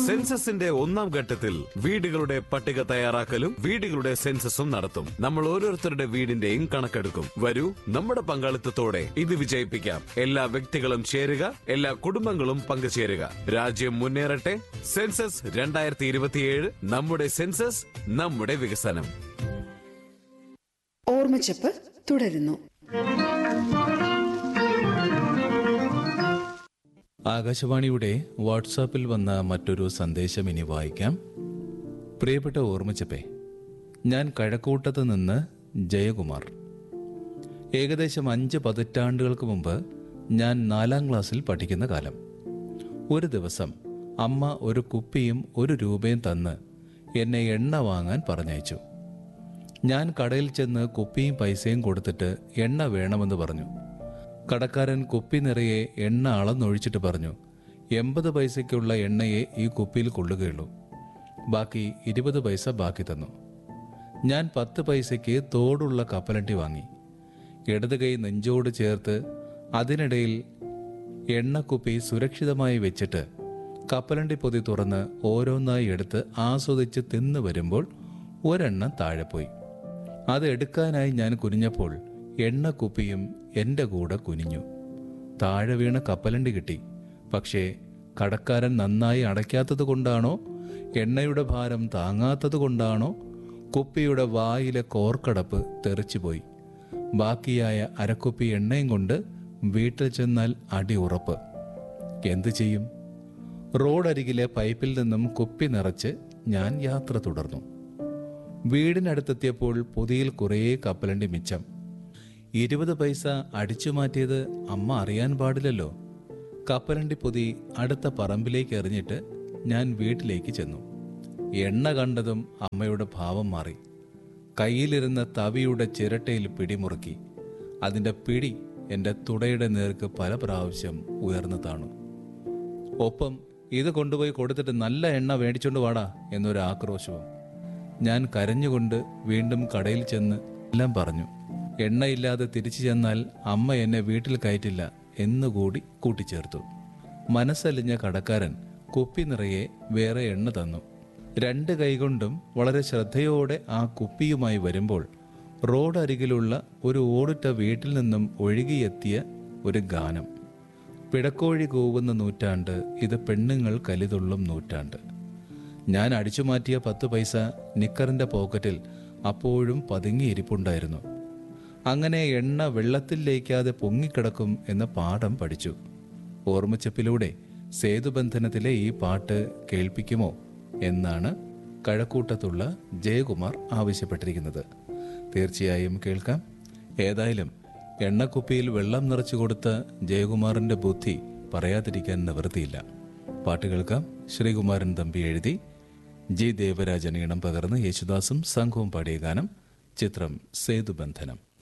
സെൻസസിന്റെ ഒന്നാം ഘട്ടത്തിൽ വീടുകളുടെ പട്ടിക തയ്യാറാക്കലും വീടുകളുടെ സെൻസസും നടത്തും നമ്മൾ ഓരോരുത്തരുടെ വീടിന്റെയും കണക്കെടുക്കും വരൂ നമ്മുടെ പങ്കാളിത്തത്തോടെ ഇത് വിജയിപ്പിക്കാം എല്ലാ വ്യക്തികളും ചേരുക എല്ലാ കുടുംബങ്ങളും പങ്കുചേരുക രാജ്യം മുന്നേറട്ടെ സെൻസസ് രണ്ടായിരത്തി ഇരുപത്തിയേഴ് നമ്മുടെ സെൻസസ് നമ്മുടെ വികസനം ഓർമ്മച്ചപ്പ് തുടരുന്നു ആകാശവാണിയുടെ വാട്സാപ്പിൽ വന്ന മറ്റൊരു സന്ദേശം ഇനി വായിക്കാം പ്രിയപ്പെട്ട ഓർമ്മിച്ചപ്പേ ഞാൻ കഴക്കൂട്ടത്ത് നിന്ന് ജയകുമാർ ഏകദേശം അഞ്ച് പതിറ്റാണ്ടുകൾക്ക് മുമ്പ് ഞാൻ നാലാം ക്ലാസ്സിൽ പഠിക്കുന്ന കാലം ഒരു ദിവസം അമ്മ ഒരു കുപ്പിയും ഒരു രൂപയും തന്ന് എന്നെ എണ്ണ വാങ്ങാൻ പറഞ്ഞയച്ചു ഞാൻ കടയിൽ ചെന്ന് കുപ്പിയും പൈസയും കൊടുത്തിട്ട് എണ്ണ വേണമെന്ന് പറഞ്ഞു കടക്കാരൻ കുപ്പി നിറയെ എണ്ണ അളന്നൊഴിച്ചിട്ട് പറഞ്ഞു എൺപത് പൈസയ്ക്കുള്ള എണ്ണയെ ഈ കുപ്പിയിൽ കൊള്ളുകയുള്ളൂ ബാക്കി ഇരുപത് പൈസ ബാക്കി തന്നു ഞാൻ പത്ത് പൈസയ്ക്ക് തോടുള്ള കപ്പലണ്ടി വാങ്ങി ഇടത് കൈ നെഞ്ചോട് ചേർത്ത് അതിനിടയിൽ എണ്ണക്കുപ്പി സുരക്ഷിതമായി വെച്ചിട്ട് കപ്പലണ്ടി പൊതി തുറന്ന് ഓരോന്നായി എടുത്ത് ആസ്വദിച്ച് തിന്നു വരുമ്പോൾ ഒരെണ്ണം താഴെ പോയി അത് എടുക്കാനായി ഞാൻ കുനിഞ്ഞപ്പോൾ എണ്ണക്കുപ്പിയും എൻ്റെ കൂടെ കുനിഞ്ഞു താഴെ വീണ കപ്പലണ്ടി കിട്ടി പക്ഷേ കടക്കാരൻ നന്നായി അടയ്ക്കാത്തത് കൊണ്ടാണോ എണ്ണയുടെ ഭാരം താങ്ങാത്തത് കൊണ്ടാണോ കുപ്പിയുടെ വായിലെ കോർക്കടപ്പ് തെറിച്ചുപോയി ബാക്കിയായ അരക്കുപ്പി എണ്ണയും കൊണ്ട് വീട്ടിൽ ചെന്നാൽ അടി ഉറപ്പ് എന്തു ചെയ്യും റോഡരികിലെ പൈപ്പിൽ നിന്നും കുപ്പി നിറച്ച് ഞാൻ യാത്ര തുടർന്നു വീടിനടുത്തെത്തിയപ്പോൾ പൊതിയിൽ കുറേ കപ്പലണ്ടി മിച്ചം ഇരുപത് പൈസ അടിച്ചു മാറ്റിയത് അമ്മ അറിയാൻ പാടില്ലല്ലോ കപ്പലണ്ടി പൊതി അടുത്ത പറമ്പിലേക്ക് എറിഞ്ഞിട്ട് ഞാൻ വീട്ടിലേക്ക് ചെന്നു എണ്ണ കണ്ടതും അമ്മയുടെ ഭാവം മാറി കയ്യിലിരുന്ന തവിയുടെ ചിരട്ടയിൽ പിടിമുറുക്കി അതിന്റെ പിടി എൻ്റെ തുടയുടെ നേർക്ക് പല പ്രാവശ്യം ഉയർന്നു താണു ഒപ്പം ഇത് കൊണ്ടുപോയി കൊടുത്തിട്ട് നല്ല എണ്ണ മേടിച്ചോണ്ട് വാടാ എന്നൊരു ആക്രോശവും ഞാൻ കരഞ്ഞുകൊണ്ട് വീണ്ടും കടയിൽ ചെന്ന് എല്ലാം പറഞ്ഞു എണ്ണയില്ലാതെ തിരിച്ചു ചെന്നാൽ അമ്മ എന്നെ വീട്ടിൽ കയറ്റില്ല എന്നുകൂടി കൂട്ടിച്ചേർത്തു മനസ്സലിഞ്ഞ കടക്കാരൻ കുപ്പി നിറയെ വേറെ എണ്ണ തന്നു രണ്ട് കൈകൊണ്ടും വളരെ ശ്രദ്ധയോടെ ആ കുപ്പിയുമായി വരുമ്പോൾ റോഡ് അരികിലുള്ള ഒരു ഓടിട്ട വീട്ടിൽ നിന്നും ഒഴുകിയെത്തിയ ഒരു ഗാനം പിടക്കോഴി കൂവുന്ന നൂറ്റാണ്ട് ഇത് പെണ്ണുങ്ങൾ കലിതുള്ളും നൂറ്റാണ്ട് ഞാൻ അടിച്ചു മാറ്റിയ പത്ത് പൈസ നിക്കറിന്റെ പോക്കറ്റിൽ അപ്പോഴും പതുങ്ങിയിരിപ്പുണ്ടായിരുന്നു അങ്ങനെ എണ്ണ വെള്ളത്തിൽ ലയിക്കാതെ പൊങ്ങിക്കിടക്കും എന്ന പാഠം പഠിച്ചു ഓർമ്മച്ചപ്പിലൂടെ സേതുബന്ധനത്തിലെ ഈ പാട്ട് കേൾപ്പിക്കുമോ എന്നാണ് കഴക്കൂട്ടത്തുള്ള ജയകുമാർ ആവശ്യപ്പെട്ടിരിക്കുന്നത് തീർച്ചയായും കേൾക്കാം ഏതായാലും എണ്ണക്കുപ്പിയിൽ വെള്ളം നിറച്ചു കൊടുത്ത ജയകുമാറിന്റെ ബുദ്ധി പറയാതിരിക്കാൻ നിവൃത്തിയില്ല പാട്ട് കേൾക്കാം ശ്രീകുമാരൻ തമ്പി എഴുതി ജി ദേവരാജൻ ഈണം പകർന്ന് യേശുദാസും സംഘവും പാടിയ ഗാനം ചിത്രം സേതുബന്ധനം